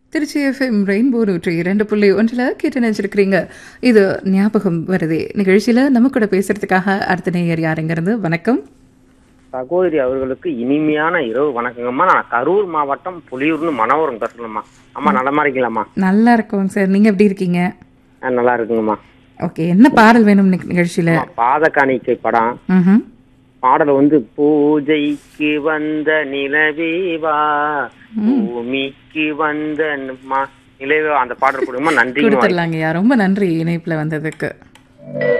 Trichy FM rainbow நூற்றி இரண்டு புள்ளி ஒன்றில் கேட்டு நினச்சிருக்கிறீங்க இது ஞாபகம் வருதே நிகழ்ச்சியில் நம்ம கூட பேசுறதுக்காக அடுத்த நேயர் யாருங்கிறது வணக்கம் சகோதரி அவர்களுக்கு இனிமையான இரவு வணக்கங்கம்மா நான் கரூர் மாவட்டம் புலியூர்னு மனோரம் பேசணும்மா அம்மா நலமா இருக்கீங்களாம்மா நல்லா இருக்கோங்க சார் நீங்கள் எப்படி இருக்கீங்க ஆ, நல்லா இருக்குங்கம்மா ஓகே என்ன பாடல் வேணும் நிக- நிகழ்ச்சியில அம்மா, பாத காணிக்கை படம் ம்ஹும். பாடல் வந்து பூஜைக்கு வந்த நிலவேவா பூமிக்கு வந்த ம- நிலவேவா அந்த பாடல் கொடுங்கம்மா நன்றிங்கம்மா கொடுத்துடலாங்கய்யா ரொம்ப நன்றி இணைப்பில் வந்ததுக்கு